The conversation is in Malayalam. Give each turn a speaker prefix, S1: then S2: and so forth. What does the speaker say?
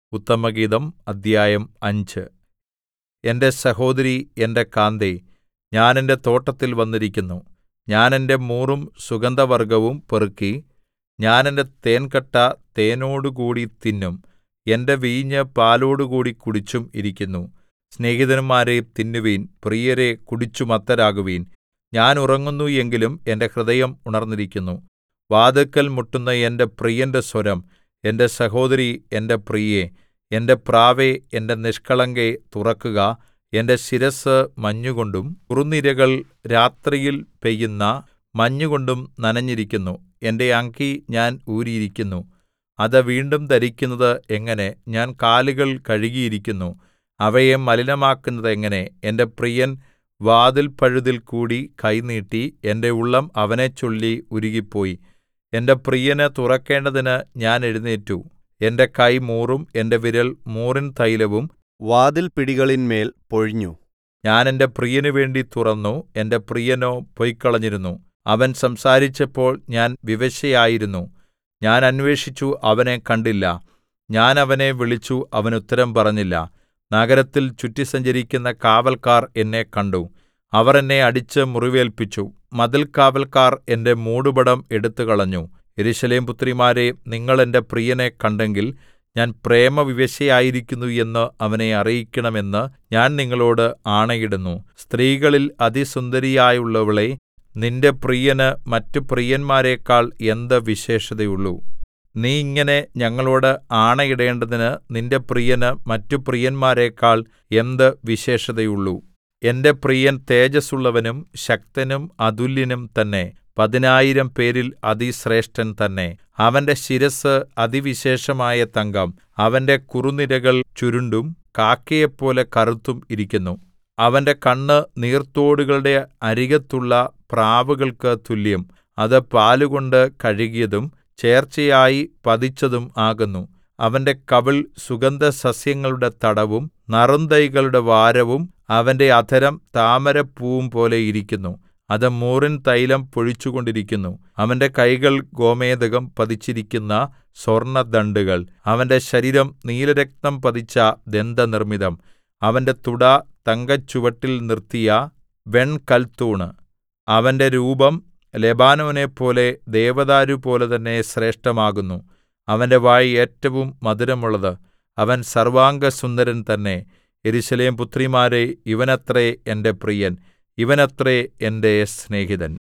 S1: ഉത്തമഗീതം അദ്ധ്യായം അഞ്ച് എന്റെ സഹോദരീ എന്റെ കാന്തേ ഞാൻ എന്റെ തോട്ടത്തിൽ വന്നിരിക്കുന്നു ഞാൻ എന്റെ മൂറും സുഗന്ധവർഗ്ഗവും പെറുക്കി ഞാൻ എന്റെ തേൻകട്ട തേനോടുകൂടി തിന്നും എന്റെ വീഞ്ഞ് പാലോടുകൂടി കുടിച്ചും ഇരിക്കുന്നു സ്നേഹിതന്മാരേ തിന്നുവിൻ പ്രിയരേ കുടിച്ചു മത്തരാകുവിൻ ഞാൻ ഉറങ്ങുന്നു എങ്കിലും എന്റെ ഹൃദയം ഉണർന്നിരിക്കുന്നു വാതില്ക്കൽ മുട്ടുന്ന എന്റെ പ്രിയന്റെ സ്വരം എന്റെ സഹോദരീ എന്റെ പ്രിയേ എന്റെ പ്രാവേ എന്റെ നിഷ്കളങ്കേ തുറക്കുക എന്റെ ശിരസ്സ് മഞ്ഞുകൊണ്ടും കുറുനിരകൾ രാത്രിയിൽ പെയ്യുന്ന മഞ്ഞുകൊണ്ടും നനഞ്ഞിരിക്കുന്നു എന്റെ അങ്കി ഞാൻ ഊരിയിരിക്കുന്നു അത് വീണ്ടും ധരിക്കുന്നത് എങ്ങനെ ഞാൻ കാലുകൾ കഴുകിയിരിക്കുന്നു അവയെ മലിനമാക്കുന്നത് എങ്ങനെ എന്റെ പ്രിയൻ വാതിൽപ്പഴുതിൽ കൂടി കൈ നീട്ടി എന്റെ ഉള്ളം അവനെച്ചൊല്ലി ഉരുകിപ്പോയി എന്റെ പ്രിയന് തുറക്കേണ്ടതിന് ഞാൻ എഴുന്നേറ്റു എന്റെ കൈ മൂറും എന്റെ വിരൽ മൂറിൻ തൈലവും
S2: വാതിൽപ്പിടികളിന്മേൽ പൊഴിഞ്ഞു
S1: ഞാൻ എന്റെ പ്രിയന് വേണ്ടി തുറന്നു എന്റെ പ്രിയനോ പൊയ്ക്കളഞ്ഞിരുന്നു അവൻ സംസാരിച്ചപ്പോൾ ഞാൻ വിവശയായിരുന്നു ഞാൻ അന്വേഷിച്ചു അവനെ കണ്ടില്ല ഞാൻ അവനെ വിളിച്ചു അവൻ ഉത്തരം പറഞ്ഞില്ല നഗരത്തിൽ ചുറ്റി സഞ്ചരിക്കുന്ന കാവല്ക്കാർ എന്നെ കണ്ടു അവർ എന്നെ അടിച്ച് മുറിവേല്പിച്ചു മതിൽകാവല്ക്കാർ എന്റെ മൂടുപടം എടുത്തുകളഞ്ഞു യെരൂശലേം പുത്രിമാരേ നിങ്ങൾ എന്റെ പ്രിയനെ കണ്ടെങ്കിൽ ഞാൻ പ്രേമവിവശയായിരിക്കുന്നു എന്ന് അവനെ അറിയിക്കണമെന്ന് ഞാൻ നിങ്ങളോട് ആണയിടുന്നു സ്ത്രീകളിൽ അതിസുന്ദരിയായുള്ളവളേ നിന്റെ പ്രിയന് മറ്റു പ്രിയന്മാരെക്കാൾ എന്ത് വിശേഷതയുള്ളു നീ ഇങ്ങനെ ഞങ്ങളോട് ആണയിടേണ്ടതിന് നിന്റെ പ്രിയന് മറ്റു പ്രിയന്മാരെക്കാൾ എന്ത് വിശേഷതയുള്ളു എന്റെ പ്രിയൻ തേജസ്സുള്ളവനും ശക്തനും അതുല്യനും തന്നെ പതിനായിരം പേരിൽ അതിശ്രേഷ്ഠൻ തന്നെ അവന്റെ ശിരസ്സ് അതിവിശേഷമായ തങ്കം അവന്റെ കുറുനിരകൾ ചുരുണ്ടും കാക്കയെപ്പോലെ കറുത്തും ഇരിക്കുന്നു അവന്റെ കണ്ണ് നീർത്തോടുകളുടെ അരികത്തുള്ള പ്രാവുകൾക്ക് തുല്യം അത് പാലുകൊണ്ട് കഴുകിയതും ചേർച്ചയായി പതിച്ചതും ആകുന്നു അവന്റെ കവിൾ സുഗന്ധസസ്യങ്ങളുടെ തടവും നറുന്തൈകളുടെ വാരവും അവന്റെ അധരം താമരപ്പൂവും പോലെ ഇരിക്കുന്നു അത് മൂറിൻ തൈലം പൊഴിച്ചുകൊണ്ടിരിക്കുന്നു അവന്റെ കൈകൾ ഗോമേദകം പതിച്ചിരിക്കുന്ന സ്വർണ്ണദണ്ഡുകൾ അവന്റെ ശരീരം നീലരക്തം പതിച്ച ദന്തനിർമ്മിതം അവന്റെ തുട തങ്കച്ചുവട്ടിൽ നിർത്തിയ വെൺകൽത്തൂണ് അവന്റെ രൂപം ലെബാനോനെപ്പോലെ ദേവദാരുപോലെ തന്നെ ശ്രേഷ്ഠമാകുന്നു അവന്റെ വായ് ഏറ്റവും മധുരമുള്ളത് അവൻ സർവ്വാംഗസുന്ദരൻ തന്നെ യെരൂശലേം പുത്രിമാരേ ഇവനത്രേ എന്റെ പ്രിയൻ ഇവനത്രേ എന്റെ സ്നേഹിതൻ